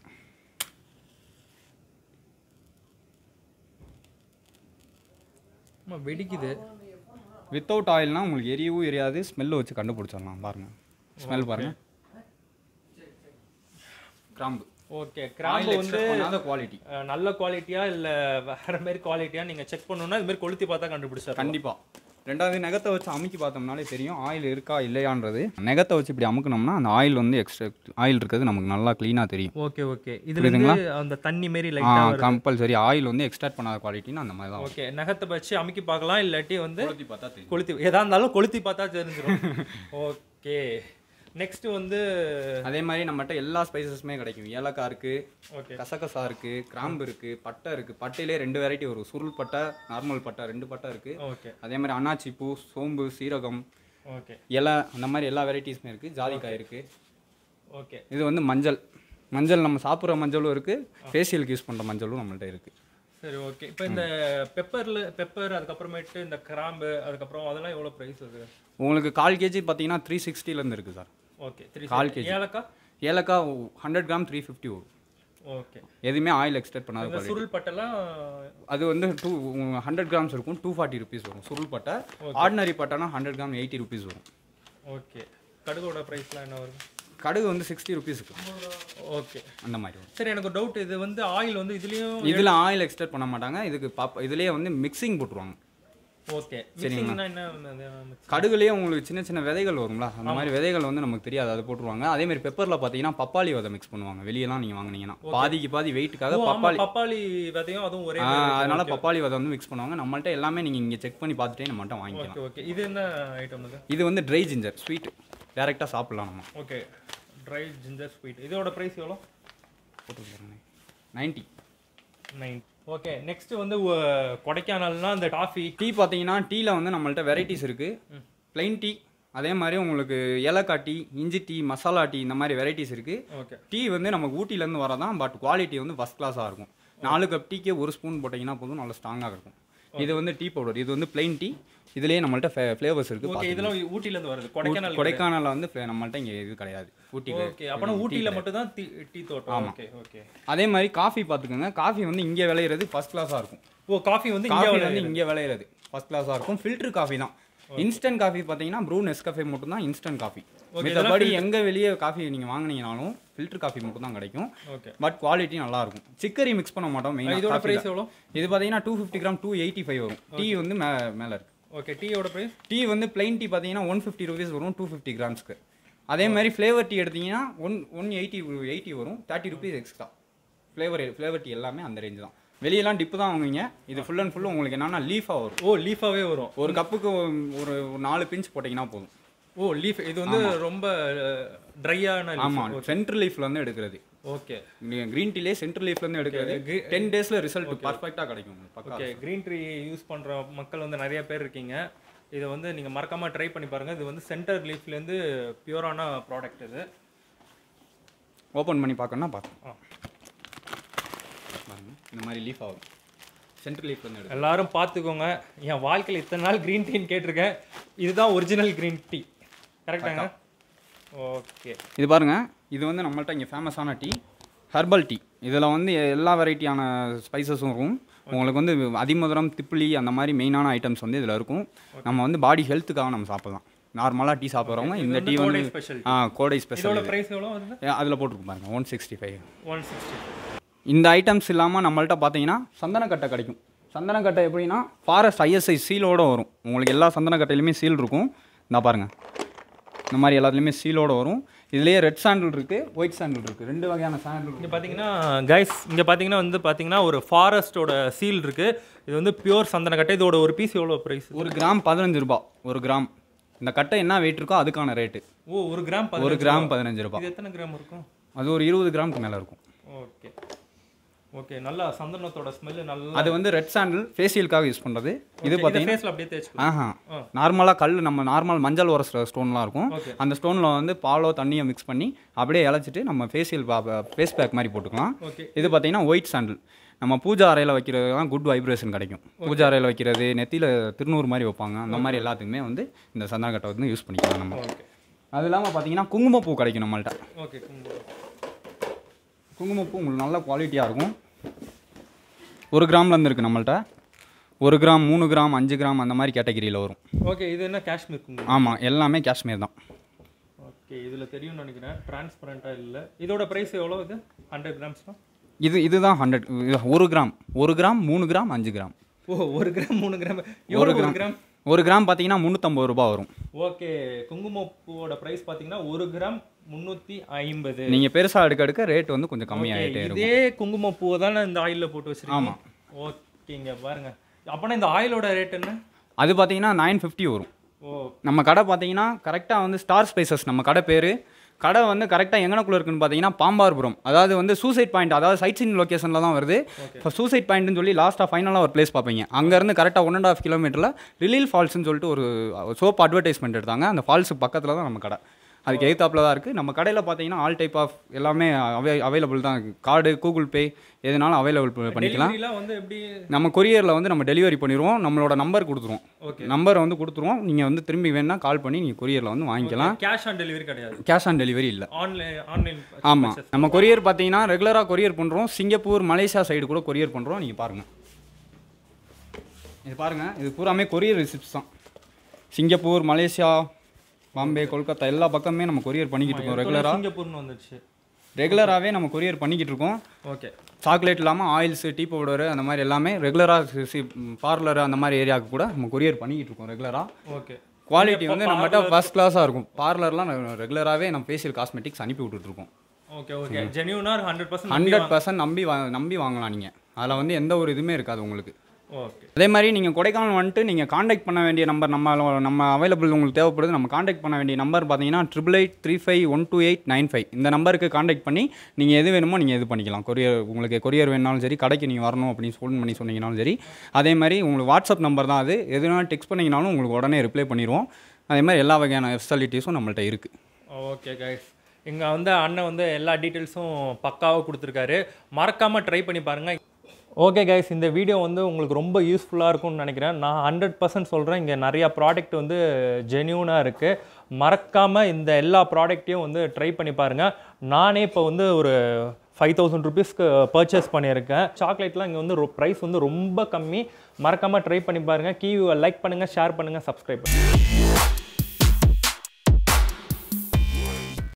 ஆமாம் வெடிக்குது வித்தவுட் ஆயில்னா உங்களுக்கு எரியவும் எரியாது ஸ்மெல்லு வச்சு கண்டுபிடிச்சிடலாம் பாருங்க ஸ்மெல் பாருங்க கிராம்பு ஓகே கிராம்பு வந்து பண்ணாத குவாலிட்டி அஹ், நல்ல குவாலிட்டியா இல்லை வேற மாதிரி குவாலிட்டியா நீங்கள் செக் பண்ணணும்னா இது மாதிரி கொளுத்தி பார்த்தா கண்டுபிடிச்சார் கண்டிப்பா ரெண்டாவது நெகத்தை வச்சு அமுக்கி பார்த்தோம்னாலே தெரியும் ஆயில் இருக்கா இல்லையான்றது நெகத்தை வச்சு இப்படி அமுக்குனோம்னா அந்த ஆயில் வந்து எக்ஸ்ட்ரா ஆயில் இருக்கிறது நமக்கு நல்லா க்ளீனாக தெரியும் ஓகே ஓகே இது வந்து அந்த தண்ணி மாரி ஆ லைட்டாக கம்பல்சரி ஆயில் வந்து எக்ஸ்ட்ராக்ட் பண்ணாத குவாலிட்டின்னு அந்த மாதிரி தான் ஓகே நகத்தை வச்சு அமுக்கி பார்க்கலாம் இல்லாட்டி வந்து கொளுத்தி பார்த்தா தெரியும் கொளுத்தி எதா இருந்தாலும் கொளுத்தி பார்த்தா தெரிஞ்சிடும் ஓகே நெக்ஸ்ட் வந்து அதே மாதிரி நம்மகிட்ட எல்லா ஸ்பைசஸுமே கிடைக்கும் ஏலக்காய் இருக்கு ஓகே கசகசா இருக்கு கிராம்பு இருக்கு பட்டை இருக்கு பட்டையிலே ரெண்டு வெரைட்டி வரும் சுருள் பட்டை நார்மல் பட்டை ரெண்டு பட்டை இருக்கு ஓகே அதே மாதிரி அன்னாச்சி பூ சோம்பு சீரகம் ஓகே இலை அந்த மாதிரி எல்லா வெரைட்டிஸுமே இருக்கு ஜாதிக்காய் இருக்கு ஓகே இது வந்து மஞ்சள் மஞ்சள் நம்ம சாப்பிட்ற மஞ்சளும் இருக்கு ஃபேஷியலுக்கு யூஸ் பண்ணுற மஞ்சளும் நம்மள்ட்ட இருக்கு சரி ஓகே இப்போ இந்த பெப்பரில் பெப்பர் அதுக்கப்புறமேட்டு இந்த கிராம்பு அதுக்கப்புறம் அதெல்லாம் எவ்வளோ ப்ரைஸ் வருது உங்களுக்கு கால் கேஜி பார்த்தீங்கன்னா த்ரீ சிக்ஸ்டிலேருந்து இருக்குது சார் ஓகே த்ரீ கால் ஏலக்காய் ஏலக்காய் ஹண்ட்ரட் கிராம் த்ரீ ஃபிஃப்டி வரும் ஓகே எதுவுமே ஆயில் எக்ஸ்ட்ராக்ட் பண்ணாத இந்த சுருள் பட்டெல்லாம் அது வந்து டூ ஹண்ட்ரட் கிராம்ஸ் இருக்கும் டூ ஃபார்ட்டி ருபீஸ் வரும் சுருள் பட்டை ஆர்டினரி பட்டைனா ஹண்ட்ரட் கிராம் எயிட்டி ருபீஸ் வரும் ஓகே கடுகோட ப்ரைஸ்லாம் என்ன வருது கடுகு வந்து சிக்ஸ்டி ருபீஸ் ஓகே அந்த மாதிரி வரும் சரி எனக்கு டவுட் இது வந்து ஆயில் வந்து இதுலயும் இதில் ஆயில் எக்ஸ்ட்ராக்ட் பண்ண மாட்டாங்க இதுக்கு பாப்பா இதுலேயே வந்து மிக்சிங் போட்டுருவாங்க ஓகே மிக்சிங்னா என்ன அது mix- கடுகுலேயே உங்களுக்கு சின்ன சின்ன விதைகள் வரும்ல அந்த மாதிரி விதைகள் வந்து நமக்கு தெரியாது அதை போட்டுருவாங்க அதே மாதிரி பெப்பரில் பார்த்தீங்கன்னா பப்பாளி விதை மிக்ஸ் பண்ணுவாங்க வெளியெல்லாம் நீங்கள் வாங்குனீங்கன்னா பாதிக்கு பாதி வெயிட்டுக்காக ஓ, ஆமா, பப்பாளி பப்பாளி விதையும் அதுவும் ஒரே ஆ, அதனால பப்பாளி விதை வந்து மிக்ஸ் பண்ணுவாங்க நம்மள்ட்ட எல்லாமே நீங்கள் இங்கே செக் பண்ணி பார்த்துட்டே நம்மள்ட்ட வாங்கிக்கலாம் ஓகே ஓகே இது என்ன ஐட்டம் இது இது வந்து ட்ரை ஜிஞ்சர் ஸ்வீட் டேரெக்டாக சாப்பிட்லாம் நம்ம ஓகே ட்ரை ஜிஞ்சர் ஸ்வீட் இதோட ப்ரைஸ் எவ்வளோ போட்டு நைன்ட்டி நைன் ஓகே நெக்ஸ்ட் வந்து உ- கொடைக்கானல்னா அந்த டாஃபி டீ பார்த்தீங்கன்னா டீயில் வந்து நம்மள்ட்ட வெரைட்டிஸ் இருக்குது plain டீ அதே மாதிரி உங்களுக்கு ஏலக்காய் டீ இஞ்சி டீ மசாலா டீ இந்த மாதிரி வெரைட்டிஸ் இருக்குது ஓகே டீ வந்து நமக்கு ஊட்டிலேருந்து வரதான் பட் குவாலிட்டி வந்து ஃபஸ்ட் கிளாஸாக இருக்கும் நாலு கப் டீக்கே ஒரு ஸ்பூன் போட்டிங்கன்னா போதும் நல்லா ஸ்ட்ராங்காக இருக்கும் இது வந்து டீ பவுடர் இது வந்து plain டீ இதுலேயே நம்மள்ட்ட ஃப்ளேவர்ஸ் இருக்குது ஓகே இதெல்லாம் ஊட்டில இருந்து வருது கொடைக்கானல் கொடைக்கானலில் வந்து fla- நம்மள்ட்ட இங்கே இது கிடையாது ஊட்டி ஓகே அப்பனா ஊட்டில மட்டும் தான் டீ டீ தோட்டம் ஓகே ஓகே அதே மாதிரி காஃபி பார்த்துக்கோங்க காஃபி வந்து இங்கே விளையிறது ஃபஸ்ட் கிளாஸாக இருக்கும் ஓ காஃபி வந்து இங்க காஃபி வந்து இங்கே விளையிறது ஃபர்ஸ்ட் கிளாஸாக இருக்கும் ஃபில்டர் காஃபி தான் இன்ஸ்டன்ட் காஃபி பார்த்தீங்கன்னா ப்ரூ நெஸ்கஃபே மட்டும் தான் இன்ஸ்டன்ட் காஃபி மற்றபடி எங்கே வெளியே காஃபி நீங்கள் வாங்குனீங்கனாலும் ஃபில்டர் காஃபி மட்டும் தான் கிடைக்கும் ஓகே பட் குவாலிட்டி நல்லா இருக்கும் சிக்கரி மிக்ஸ் பண்ண மாட்டோம் இதோட மெயினாக பிரைஸ் எவ்வளோ இது பார்த்தீங்கன்னா two fifty gram two eighty five வரும் டீ வந்து மே மேலே இருக்கு ஓகே டீயோட பிரைஸ் டீ வந்து plain டீ பார்த்தீங்கன்னா ஒன் ஃபிஃப்டி ருபீஸ் வரும் டூ ஃபிஃப்டி கிராம்ஸ்க்கு அதே மாதிரி ஃப்ளேவர் டீ எடுத்தீங்கன்னா ஒன் ஒன் எயிட்டி எயிட்டி வரும் thirty rupees extra flavour flavour tea எல்லாமே அந்த ரேஞ்சு தான் வெளியெல்லாம் டிப்பு தான் வாங்குவீங்க இது ஃபுல் அண்ட் ஃபுல் உங்களுக்கு என்னன்னா லீஃபாக வரும் ஓ லீஃபாவே வரும் ஒரு கப்புக்கு ஒரு ஒரு நாலு பிஞ்ச் போட்டிங்கன்னா போதும் ஓ லீஃப் இது வந்து ரொம்ப ட்ரையான ஆமாம் சென்ட்ரல் லீஃப்ல இருந்து எடுக்கிறது ஓகே க்ரீன் டீலே சென்ட்ரல் லீஃப்ல இருந்து எடுக்கிறது டென் டேஸ்ல ரிசல்ட் பர்ஃபெக்டாக கிடைக்கும் உங்களுக்கு பக்கா ஓகே க்ரீன் ட்ரீ யூஸ் பண்ற மக்கள் வந்து நிறைய பேர் இருக்கீங்க இதை வந்து நீங்க மறக்காம ட்ரை பண்ணி பாருங்க இது வந்து சென்டர் லீஃப்லேருந்து பியூரான ப்ராடக்ட் இது ஓப்பன் பண்ணி பார்க்கணும்னா பார்க்கலாம் ஆ. பாருங்க இந்த மாதிரி லீஃப் ஆகும் சென்ட்ரல் லீஃப்ல இருந்து எடுக்கிறது எல்லாரும் பார்த்துக்கோங்க என் வாழ்க்கையில் இத்தனை நாள் க்ரீன் டீன்னு கேட்டிருக்கேன் இதுதான் ஒரிஜினல் க்ரீன் டீ கரெக்டாங்க ஓகே இது பாருங்க இது வந்து நம்மள்ட்ட இங்கே ஃபேமஸான டீ ஹெர்பல் டீ இதில் வந்து எல்லா வெரைட்டியான ஸ்பைசஸும் இருக்கும் உங்களுக்கு வந்து அதிமதுரம் திப்பிலி அந்த மாதிரி மெயினான ஐட்டம்ஸ் வந்து இதில் இருக்கும் நம்ம வந்து பாடி ஹெல்த்துக்காக நம்ம சாப்பிடலாம் நார்மலாக டீ சாப்பிட்றவங்க இந்த டீ வந்து கோடை ஸ்பெஷல் ஆ கோடை ஸ்பெஷல் இதோட ப்ரைஸ் எவ்வளோ வருது அதில் போட்டிருக்கும் பாருங்க one sixty five one sixty இந்த ஐட்டம்ஸ் இல்லாமல் நம்மள்ட்ட பார்த்தீங்கன்னா சந்தனக்கட்டை கிடைக்கும் சந்தனக்கட்டை எப்படின்னா ஃபாரஸ்ட் ஐஎஸ்ஐ சீலோடு வரும் உங்களுக்கு எல்லா சந்தனக்கட்டையிலுமே சீல் இருக்கும் இந்த பாருங்க இந்த மாதிரி எல்லாத்துலேயுமே சீலோடு வரும் இதுலேயே ரெட் சாண்டில் இருக்குது ஒயிட் சாண்டில் இருக்குது ரெண்டு வகையான சாண்டில் இங்கே பார்த்தீங்கன்னா கைஸ் இங்கே பார்த்தீங்கன்னா வந்து பார்த்தீங்கன்னா ஒரு ஃபாரஸ்ட்டோட சீல் இருக்குது இது வந்து பியூர் சந்தனக்கட்டை இதோட ஒரு பீஸ் எவ்வளோ ப்ரைஸ் ஒரு கிராம் பதினஞ்சு ரூபாய் ஒரு கிராம் இந்த கட்டை என்ன வெயிட் இருக்கோ அதுக்கான ரேட்டு ஓ ஒரு கிராம் ஒரு பதினஞ்சு கிராம் பதினஞ்சு ரூபாய் இது எத்தனை கிராம் இருக்கும் அது ஒரு இருபது கிராமுக்கு மேலே இருக்கும் ஓகே ஓகே நல்லா சந்தனத்தோட ஸ்மெல்லு நல்லா அது வந்து ரெட் சாண்டில் ஃபேஷியலுக்காக யூஸ் பண்ணுறது இது பார்த்தீங்கன்னா ஃபேஸில் அப்படியே தேய்ச்சிக்கலாம் ஆஹா ஆ. நார்மலாக கல் நம்ம நார்மல் மஞ்சள் உரசுற ஸ்டோன்லாம் இருக்கும் Okay. அந்த ஸ்டோனில் வந்து பாலோ தண்ணியை மிக்ஸ் பண்ணி அப்படியே இழைச்சிட்டு நம்ம ஃபேஷியல் ஃபேஸ் பேக் மாதிரி போட்டுக்கலாம் ஓகே இது பார்த்தீங்கன்னா ஒயிட் சாண்டில் நம்ம பூஜா அறையில் வைக்கிறது தான் குட் வைப்ரேஷன் கிடைக்கும் பூஜா அறையில் வைக்கிறது நெத்தியில் திருநூறு மாதிரி வைப்பாங்க அந்த மாதிரி எல்லாத்துக்குமே வந்து இந்த சந்தனக்கட்டை வந்து யூஸ் பண்ணிக்கலாம் நம்ம ஓகே அது இல்லாமல் பார்த்தீங்கன்னா குங்குமப்பூ கிடைக்கும் நம்மள்ட்ட ஓகே குங்குமப்பூ உங்களுக்கு நல்ல குவாலிட்டியாக இருக்கும் ஒரு கிராம்லேருந்து இருக்குது நம்மள்ட்ட ஒரு கிராம் மூணு கிராம் அஞ்சு கிராம் அந்த மாதிரி கேட்டகிரியில் வரும் ஓகே இது என்ன காஷ்மீர் குங்குமம் ஆமாம் எல்லாமே காஷ்மீர் தான் ஓகே இதில் தெரியும்னு நினைக்கிறேன் டிரான்ஸ்பரண்ட்டாக இல்லை இதோட ப்ரைஸ் எவ்வளோ இது ஹண்ட்ரட் கிராம்ஸ்னா இது இதுதான் ஹண்ட்ரட் ஒரு கிராம் ஒரு கிராம் மூணு கிராம் அஞ்சு கிராம் ஓ ஒரு கிராம் மூணு கிராம் எவ்வளோ ஒரு கிராம் ஒரு கிராம் பார்த்தீங்கன்னா முந்நூற்றம்பது ரூபா வரும் ஓகே குங்குமப்பூவோட ப்ரைஸ் பார்த்தீங்கன்னா ஒரு கிராம் முந்நூற்றி ஐம்பது நீங்கள் பெருசாக எடுக்க எடுக்க ரேட் வந்து கொஞ்சம் கம்மியாகிட்டே இருக்கும் இதே குங்குமப்பூவை தானே இந்த ஆயிலில் போட்டு வச்சிருக்கீங்க ஆமாம். ஓகேங்க பாருங்க அப்போனா இந்த ஆயிலோட ரேட் என்ன அது பார்த்தீங்கன்னா நைன் ஃபிஃப்டி வரும் ஓ நம்ம கடை பார்த்தீங்கன்னா கரெக்டாக வந்து ஸ்டார் ஸ்பைசஸ் நம்ம கடை பேர் கடை வந்து கரெக்டாக எங்கனக்குள்ள இருக்குன்னு பார்த்தீங்கன்னா பாம்பார்புரம் அதாவது வந்து சூசைட் பாயிண்ட் அதாவது சைட் சீன் லொக்கேஷனில் தான் வருது இப்போ சூசைட் பாயிண்ட்னு சொல்லி லாஸ்ட்டாக ஃபைனலாக ஒரு பிளேஸ் பார்ப்பீங்க அங்கேருந்து கரெக்டாக ஒன் அண்ட் ஆஃப் கிலோமீட்டரில் ரிலீல் ஃபால்ஸ்னு சொல்லிட்டு ஒரு சோப் அட்வர்டைஸ்மெண்ட் எடுத்தாங்க அந்த ஃபால்ஸுக்கு பக்கத்தில் தான் நம்ம கடை அதுக்கு எய்த்தாப்பில் தான் இருக்குது நம்ம கடையில் பார்த்தீங்கன்னா ஆல் டைப் ஆஃப் எல்லாமே அவை அவைலபிள் தான் கார்டு கூகுள் பே எதுனாலும் அவைலபிள் பண்ணிக்கலாம் டெலிவரிலாம் வந்து எப்படி நம்ம கொரியரில் வந்து நம்ம டெலிவரி பண்ணிடுவோம் நம்மளோட நம்பர் கொடுத்துருவோம் ஓகே நம்பர் வந்து கொடுத்துருவோம் நீங்கள் வந்து திரும்பி வேணா கால் பண்ணி நீங்கள் கொரியரில் வந்து வாங்கிக்கலாம் கேஷ் ஆன் டெலிவரி கிடையாது கேஷ் ஆன் டெலிவரி இல்லை ஆன்லைன் ஆன்லைன் ஆமாம் நம்ம கொரியர் பார்த்தீங்கன்னா ரெகுலராக கொரியர் பண்ணுறோம் சிங்கப்பூர் மலேசியா சைடு கூட கொரியர் பண்ணுறோம் நீங்கள் பாருங்கள் இது பாருங்கள் இது பூராமே கொரியர் ரிசிப்ட்ஸ் தான் சிங்கப்பூர் மலேசியா பாம்பே கொல்கத்தா எல்லா பக்கமே நம்ம கொரியர் பண்ணிக்கிட்டு இருக்கோம் ரெகுலராக சிங்கப்பூர்னு வந்துடுச்சு ரெகுலராகவே நம்ம கொரியர் பண்ணிக்கிட்டு இருக்கோம் ஓகே சாக்லேட் இல்லாமல் ஆயில்ஸு டீ பவுடரு அந்த மாதிரி எல்லாமே ரெகுலராக பார்லர் அந்த மாதிரி ஏரியாவுக்கு கூட நம்ம கொரியர் பண்ணிக்கிட்டு இருக்கோம் ரெகுலராக ஓகே குவாலிட்டி வந்து நம்மகிட்ட ஃபர்ஸ்ட் கிளாஸாக இருக்கும் பார்லர்லாம் ரெகுலராகவே நம்ம ஃபேஷியல் காஸ்மெட்டிக்ஸ் அனுப்பி விட்டுட்ருக்கோம் ஓகே ஓகே ஜென்யூனா ஹண்ட்ரட் பர்சன்ட் ஹண்ட்ரட் பர்சன்ட் நம்பி வா நம்பி வாங்கலாம் நீங்கள் அதில் வந்து எந்த ஒரு இதுவுமே இருக்காது உங்களுக்கு ஓகே அதே மாதிரி நீங்கள் கொடைக்கானல் வந்துட்டு நீங்கள் காண்டாக்ட் பண்ண வேண்டிய நம்பர் நம்ம நம்ம அவைலபிள் உங்களுக்கு தேவைப்படுது நம்ம காண்டாக்ட் பண்ண வேண்டிய நம்பர் பார்த்தீங்கன்னா triple eight three five one two eight nine five இந்த நம்பருக்கு காண்டாக்ட் பண்ணி நீங்கள் எது வேணுமோ நீங்கள் இது பண்ணிக்கலாம் கொரியர் உங்களுக்கு கொரியர் வேணாலும் சரி கடைக்கு நீங்கள் வரணும் அப்படின்னு ஃபோன் பண்ணி சொன்னீங்கனாலும் சரி அதே மாதிரி உங்களுக்கு வாட்ஸ்அப் நம்பர் தான் அது எதுனாலும் டெக்ஸ்ட் பண்ணிங்கனாலும் உங்களுக்கு உடனே ரிப்ளை பண்ணிடுவோம் அதே மாதிரி எல்லா வகையான ஃபெசிலிட்டிஸும் நம்மள்ட்ட இருக்குது ஓகே கைஸ் இங்கே வந்து அண்ணன் வந்து எல்லா டீட்டெயில்ஸும் பக்காவாக கொடுத்துருக்காரு மறக்காமல் ட்ரை பண்ணி பாருங்கள் ஓகே கைஸ் இந்த வீடியோ வந்து உங்களுக்கு ரொம்ப யூஸ்ஃபுல்லாக இருக்கும்னு நினைக்கிறேன் நான் ஹண்ட்ரட் பர்சன்ட் சொல்கிறேன் இங்கே நிறையா ப்ராடக்ட் வந்து ஜென்யூனாக இருக்குது மறக்காமல் இந்த எல்லா ப்ராடக்ட்டையும் வந்து ட்ரை பண்ணி பாருங்கள் நானே இப்போ வந்து ஒரு ஃபைவ் தௌசண்ட் ருபீஸ்க்கு பர்ச்சேஸ் பண்ணியிருக்கேன் சாக்லேட்லாம் இங்கே வந்து ப்ரைஸ் வந்து ரொம்ப கம்மி மறக்காமல் ட்ரை பண்ணி பாருங்கள் கீ லைக் பண்ணுங்கள் ஷேர் பண்ணுங்கள் சப்ஸ்கிரைப் பண்ணுங்கள்